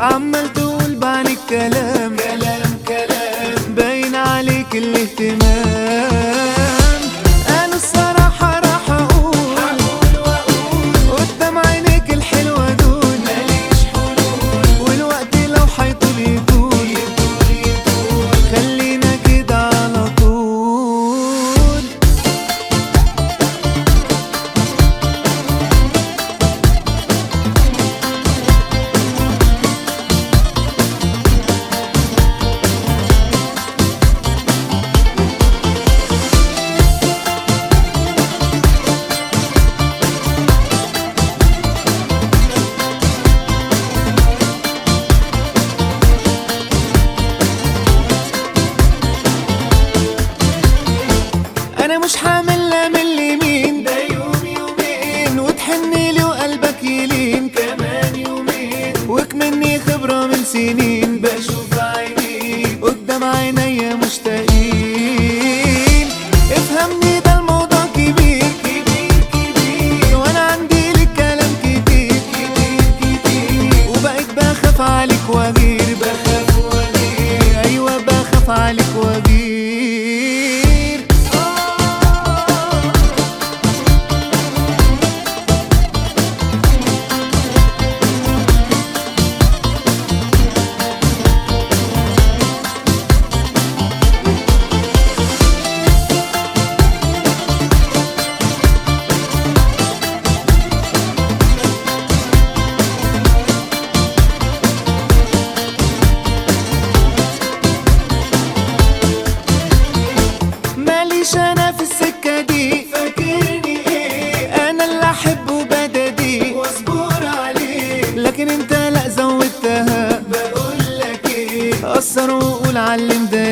عمال تقول بعن الكلام كلام كلام باين عليك الاهتمام انا الصراحة راح اقول قدام عينيك الحلوة دول ماليش حلول والوقت لو حيطول يطول خلينا كده على طول انا مش حامل لا من اليمين ده يوم يومين وتحني لي وقلبك يلين كمان يومين وكمني خبرة من سنين بشوف عينيك قدام عينيا مشتاقين افهمني ده الموضوع كبير كبير كبير وانا عندي لك كلام كتير كتير كتير وبقيت بخاف عليك واغير بخاف واغير ايوه بخاف عليك واغير ماليش انا في السكة دي فاكرني ايه انا اللي احبه بددي واصبر عليه لكن انت لا زودتها بقول لك ايه قصر وقول علم ده